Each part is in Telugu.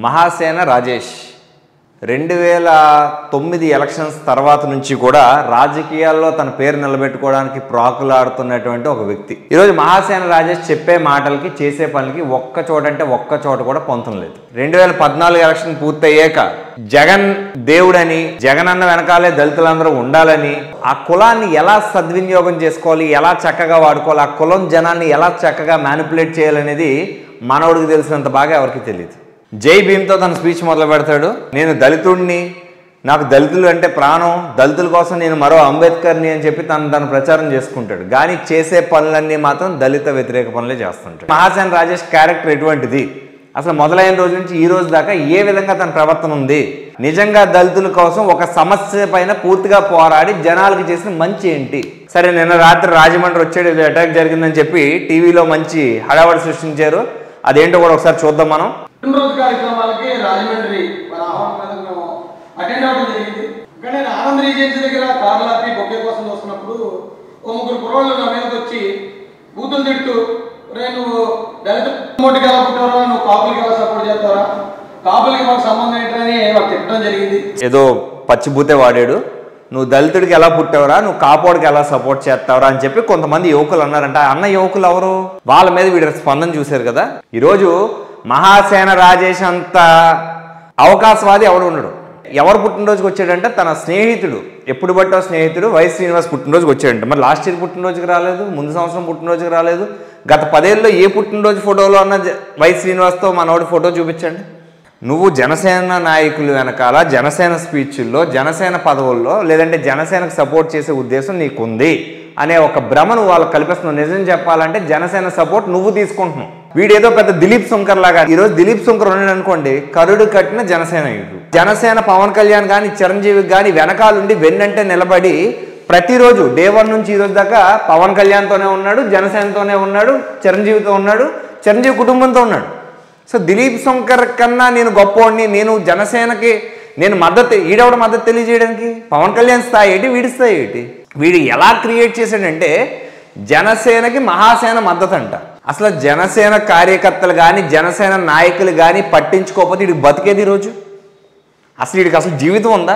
మహాసేన రాజేష్ రెండు వేల తొమ్మిది ఎలక్షన్స్ తర్వాత నుంచి కూడా రాజకీయాల్లో తన పేరు నిలబెట్టుకోవడానికి ప్రాకులాడుతున్నటువంటి ఒక వ్యక్తి ఈరోజు మహాసేన రాజేష్ చెప్పే మాటలకి చేసే పనులకి ఒక్క చోట అంటే ఒక్క చోట కూడా పొంతం లేదు రెండు వేల పద్నాలుగు ఎలక్షన్ పూర్తయ్యాక జగన్ దేవుడని జగన్ అన్న వెనకాలే దళితులందరూ ఉండాలని ఆ కులాన్ని ఎలా సద్వినియోగం చేసుకోవాలి ఎలా చక్కగా వాడుకోవాలి ఆ కులం జనాన్ని ఎలా చక్కగా మ్యానిపులేట్ చేయాలనేది మనవడికి తెలిసినంత బాగా ఎవరికి తెలియదు జై భీమ్తో తన స్పీచ్ మొదలు పెడతాడు నేను దళితుడిని నాకు దళితులు అంటే ప్రాణం దళితుల కోసం నేను మరో అంబేద్కర్ని అని చెప్పి తను తను ప్రచారం చేసుకుంటాడు కానీ చేసే పనులన్నీ మాత్రం దళిత వ్యతిరేక పనులే చేస్తుంటాడు మహాసేన్ రాజేష్ క్యారెక్టర్ ఎటువంటిది అసలు మొదలైన రోజు నుంచి ఈ రోజు దాకా ఏ విధంగా తన ప్రవర్తన ఉంది నిజంగా దళితుల కోసం ఒక సమస్య పైన పూర్తిగా పోరాడి జనాలకు చేసిన మంచి ఏంటి సరే నిన్న రాత్రి రాజమండ్రి వచ్చాడు ఏదో అటాక్ జరిగిందని చెప్పి టీవీలో మంచి హడావడి సృష్టించారు అదేంటో కూడా ఒకసారి చూద్దాం మనం పుట్టినరోజు కార్యక్రమాలకి రాజమండ్రి మన ఆహ్వానం మీద మేము అటెండ్ అవ్వడం జరిగింది కానీ నేను ఆనంద్ రీజెన్సీ దగ్గర కార్లు ఆపి బొకే కోసం చూస్తున్నప్పుడు ఓ ముగ్గురు కుర్రోళ్ళు నా మీదకి వచ్చి బూతులు తిడుతూ రే నువ్వు దళిత మోటికి ఎలా పుట్టారా నువ్వు కాపులకి ఎలా సపోర్ట్ చేస్తారా కాపులకి మాకు సంబంధం ఏంటని వాళ్ళు తిట్టడం జరిగింది ఏదో పచ్చిబూతే వాడాడు నువ్వు దళితుడికి ఎలా పుట్టావురా నువ్వు కాపోడికి ఎలా సపోర్ట్ చేస్తావురా అని చెప్పి కొంతమంది యువకులు అన్నారంట ఆ అన్న యువకులు ఎవరు వాళ్ళ మీద వీడి స్పందన చూశారు కదా ఈరోజు మహాసేన రాజేష్ అంత అవకాశవాది ఎవడు ఉండడు ఎవరు పుట్టినరోజుకి వచ్చాడంటే తన స్నేహితుడు ఎప్పుడు పట్టో స్నేహితుడు వై శ్రీనివాస్ పుట్టినరోజుకి వచ్చాడంట మరి లాస్ట్ ఇయర్ పుట్టినరోజుకి రాలేదు ముందు సంవత్సరం పుట్టినరోజుకి రాలేదు గత పదేళ్ళలో ఏ పుట్టినరోజు ఫోటోలో అన్న జ- వై శ్రీనివాస్తో మనోడి ఫోటో చూపించండి నువ్వు జనసేన నాయకులు వెనకాల జనసేన స్పీచ్ల్లో జనసేన పదవుల్లో లేదంటే జనసేనకు సపోర్ట్ చేసే ఉద్దేశం నీకుంది అనే ఒక భ్రమను వాళ్ళకి కల్పిస్తున్నావు నిజం చెప్పాలంటే జనసేన సపోర్ట్ నువ్వు తీసుకుంటున్నావు వీడేదో పెద్ద దిలీప్ శంకర్ లాగా ఈరోజు దిలీప్ శంకర్ ఉన్నాడు అనుకోండి కరుడు కట్టిన జనసేనయుడు జనసేన పవన్ కళ్యాణ్ కానీ చిరంజీవి కానీ వెనకాలండి వెన్నంటే నిలబడి ప్రతిరోజు డే వన్ నుంచి ఈ రోజు దాకా పవన్ కళ్యాణ్తోనే ఉన్నాడు జనసేనతోనే ఉన్నాడు చిరంజీవితో ఉన్నాడు చిరంజీవి కుటుంబంతో ఉన్నాడు సో దిలీప్ శంకర్ కన్నా నేను గొప్పవాడిని నేను జనసేనకి నేను మద్దతు ఈడెవడ మద్దతు తెలియజేయడానికి పవన్ కళ్యాణ్ స్థాయి ఏంటి వీడి స్థాయి ఏంటి వీడు ఎలా క్రియేట్ చేశాడంటే జనసేనకి మహాసేన మద్దతు అంట అసలు జనసేన కార్యకర్తలు కానీ జనసేన నాయకులు కానీ పట్టించుకోకపోతే వీడికి బతికేది ఈ రోజు అసలు వీడికి అసలు జీవితం ఉందా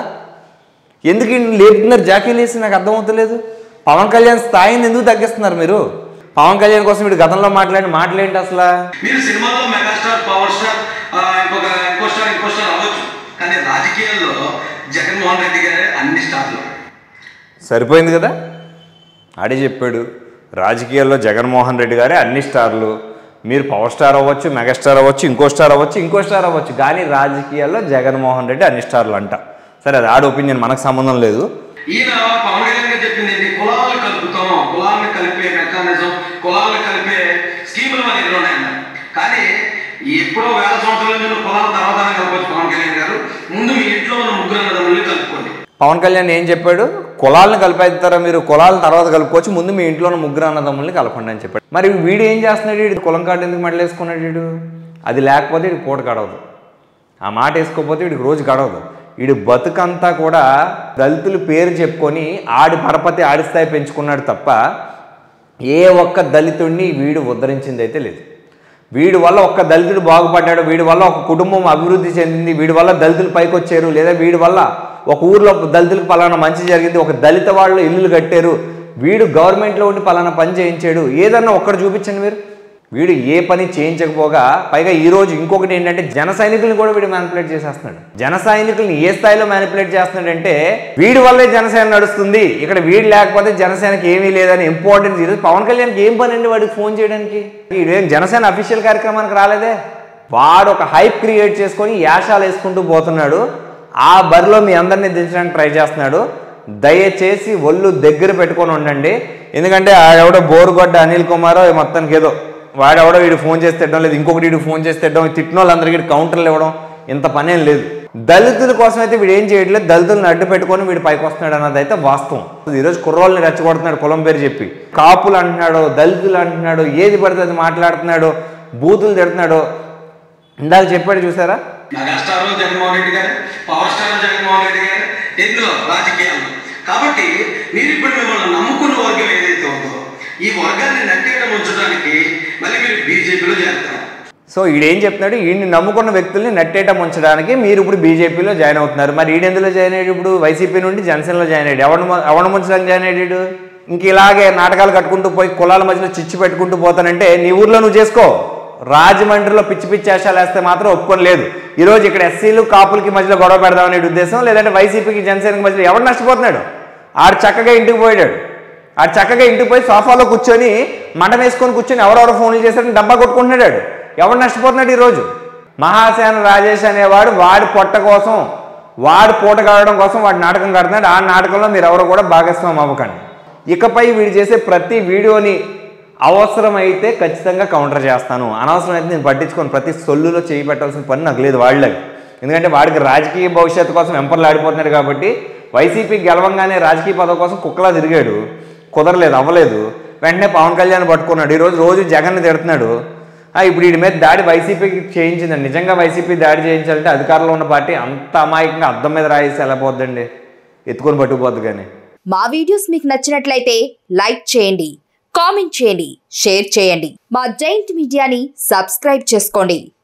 ఎందుకు ఈయన్ని లేపుతున్నారు జాకీలు వేసి నాకు అర్థమవుతలేదు పవన్ కళ్యాణ్ స్థాయిని ఎందుకు తగ్గిస్తున్నారు మీరు పవన్ కళ్యాణ్ కోసం వీడు గతంలో మాట్లాడిన మాటలేంటి అసలు మీరు సినిమాలో మెగాస్టార్ పవర్ స్టార్ ఆ, ఇంకొక ఇంకో స్టార్ ఇంకో స్టార్ అవ్వచ్చు కానీ రాజకీయాల్లో జగన్మోహన్ రెడ్డి గారే అన్ని స్టార్లు సరిపోయింది కదా ఆడే చెప్పాడు రాజకీయాల్లో జగన్మోహన్ రెడ్డి గారే అన్ని స్టార్లు మీరు పవర్ స్టార్ అవ్వచ్చు మెగాస్టార్ అవ్వచ్చు ఇంకో స్టార్ అవ్వచ్చు ఇంకో స్టార్ అవ్వచ్చు కానీ రాజకీయాల్లో జగన్మోహన్ రెడ్డి అన్ని స్టార్లు అంట సరే అది ఆడ ఒపీనియన్ మనకు సంబంధం లేదు ఈయన పవన్ కళ్యాణ్ గారు చెప్పింది ఏంటి కులాలను కలుపుతాం కులాలను కలిపే మెకానిజం కులాలను కలిపే స్కీములు మన ఎన్నో ఉన్నాయన్నారు కానీ ఎప్పుడో వేల సంవత్సరాల నుంచి ఉన్న కులాల తర్వాత కలపచ్చు పవన్ కళ్యాణ్ గారు ముందు మీ ఇంట్లో ఉన్న ముగ్గురు అన్నదమ్ముల్ని కలుపుకోండి పవన్ కళ్యాణ్ ఏం చెప్పాడు కులాలను కలిపేస్తారా మీరు కులాల తర్వాత కలుపుకోవచ్చు ముందు మీ ఇంట్లో ఉన్న ముగ్గురు అన్నదమ్ముల్ని కలపండి అని చెప్పాడు మరి వీడు ఏం చేస్తున్నాడు వీడు కులం కార్డు ఎందుకు మెడలేసుకున్నాడు వీడు అది లేకపోతే వీడికి పూట గడవదు ఆ మాట వేసుకోకపోతే వీడికి రోజు గడవదు వీడి బతుకంతా కూడా దళితుల పేరు చెప్పుకొని ఆడి పరపతి ఆడి స్థాయి పెంచుకున్నాడు తప్ప ఏ ఒక్క దళితుడిని వీడు ఉద్ధరించింది అయితే లేదు వీడి వల్ల ఒక్క దళితుడు బాగుపడ్డాడు వీడి వల్ల ఒక కుటుంబం అభివృద్ధి చెందింది వీడి వల్ల దళితులు పైకి వచ్చారు లేదా వీడి వల్ల ఒక ఊర్లో దళితులకు పలానా మంచి జరిగింది ఒక దళిత వాళ్ళు ఇల్లులు కట్టారు వీడు గవర్నమెంట్లో ఉండి పలానా పని చేయించాడు ఏదన్నా ఒక్కడు చూపించండి మీరు వీడు ఏ పని చేయించకపోగా పైగా ఈ రోజు ఇంకొకటి ఏంటంటే జన సైనికుల్ని కూడా వీడు మ్యానిపులేట్ చేసేస్తున్నాడు జన సైనికుల్ని ఏ స్థాయిలో మ్యానిపులేట్ చేస్తున్నాడంటే వీడి వల్లే జనసేన నడుస్తుంది ఇక్కడ వీడు లేకపోతే జనసేనకి ఏమీ లేదని ఇంపార్టెన్స్ ఈరోజు పవన్ కళ్యాణ్కి ఏం పని అండి వాడికి ఫోన్ చేయడానికి వీడేం జనసేన అఫీషియల్ కార్యక్రమానికి రాలేదే వాడు ఒక హైప్ క్రియేట్ చేసుకొని యాషాలు వేసుకుంటూ పోతున్నాడు ఆ బరిలో మీ అందరినీ దించడానికి ట్రై చేస్తున్నాడు దయచేసి ఒళ్ళు దగ్గర పెట్టుకొని ఉండండి ఎందుకంటే ఆడెవడో బోరుగొడ్డ అనిల్ కుమారో మొత్తానికి ఏదో వాడెవడో వీడు ఫోన్ చేసి తిట్టడం లేదు ఇంకొకటి వీడు ఫోన్ చేసి తిట్టడం తిట్టిన వాళ్ళందరికీ కౌంటర్లు ఇవ్వడం ఇంత పనేం లేదు దళితుల కోసం అయితే వీడు ఏం చేయట్లేదు దళితులను అడ్డు పెట్టుకొని వీడు పైకి వస్తున్నాడు అన్నది అయితే వాస్తవం ఈరోజు కుర్రోళ్ళని రెచ్చగొడుతున్నాడు కులం పేరు చెప్పి కాపులు అంటున్నాడు దళితులు అంటున్నాడు ఏది పడితే అది మాట్లాడుతున్నాడు బూతులు తిడుతున్నాడు ఇందాక చెప్పాడు చూసారా మెగాస్టార్ జగన్మోహన్ రెడ్డి గారు పవర్ స్టార్ జగన్మోహన్ రెడ్డి గారు ఎన్నో రాజకీయాల్లో కాబట్టి మీరు ఇప్పుడు మిమ్మల్ని నమ్ముకున్న వర్గం ఏదైతే ఉందో ఈ వర్గాన్ని నట్టేయడం ఉంచడానికి మళ్ళీ మీరు బీజేపీలో చేస్తారు సో ఈడేం చెప్తున్నాడు ఈయన్ని నమ్ముకున్న వ్యక్తుల్ని నట్టేట ముంచడానికి మీరు ఇప్పుడు బీజేపీలో జాయిన్ అవుతున్నారు మరి ఈడెందులో జాయిన్ అయ్యాడు ఇప్పుడు వైసీపీ నుండి జనసేనలో జాయిన్ అయ్యాడు ఎవరిని ము- ఎవరిని ముంచడానికి జాయిన్ అయ్యాడు ఇంక ఇలాగే నాటకాలు కట్టుకుంటూ పోయి కులాల మధ్యలో చిచ్చు పెట్టుకుంటూ పోతానంటే నీ ఊర్లో నువ్వు చేసుకో రాజమండ్రిలో పిచ్చి పిచ్చి వేషాలు వేస్తే మాత్రం ఒప్పుకొని లేదు ఈరోజు ఇక్కడ ఎస్సీలు కాపులకి మధ్యలో గొడవ పెడదామనే ఉద్దేశం లేదంటే వైసీపీకి జనసేనకి మధ్యలో ఎవరు నష్టపోతున్నాడు ఆడు చక్కగా ఇంటికి పోయాడు ఆడు చక్కగా ఇంటికి పోయి సోఫాలో కూర్చొని మంటం వేసుకొని కూర్చొని ఎవరెవరో ఫోన్లు చేశారని డబ్బా కొట్టుకుంటున్నాడు ఆడు. ఎవడు నష్టపోతున్నాడు ఈరోజు మహాసేన రాజేష్ అనేవాడు వాడి పొట్ట కోసం వాడు పూట కావడం కోసం వాడు నాటకం కడుతున్నాడు ఆ నాటకంలో మీరు ఎవరు కూడా భాగస్వామి అవ్వకండి ఇకపై వీడు చేసే ప్రతి వీడియోని అవసరమైతే ఖచ్చితంగా కౌంటర్ చేస్తాను అనవసరమైతే నేను పట్టించుకొని ప్రతి సొల్లులో చేయి పెట్టాల్సిన పని నాకు లేదు వాళ్ళకి ఎందుకంటే వాడికి రాజకీయ భవిష్యత్తు కోసం వెంపర్లు ఆడిపోతున్నాడు కాబట్టి వైసీపీ గెలవంగానే రాజకీయ పదవి కోసం కుక్కలా తిరిగాడు కుదరలేదు అవ్వలేదు వెంటనే పవన్ కళ్యాణ్ పట్టుకున్నాడు ఈరోజు రోజు జగన్ తిడుతున్నాడు ఆ, ఇప్పుడు వీడి మీద దాడి వైసీపీకి చేయించిందండి నిజంగా వైసీపీ దాడి చేయించాలంటే అధికారంలో ఉన్న పార్టీ అంత అమాయకంగా అద్దం మీద రాయేసి ఎలా పోద్దండి ఎత్తుకొని పట్టుకుపోద్దు కానీ మా వీడియోస్ మీకు నచ్చినట్లయితే లైక్ చేయండి కామెంట్ చేయండి షేర్ చేయండి మా జైంట్ మీడియాని సబ్స్క్రైబ్ చేసుకోండి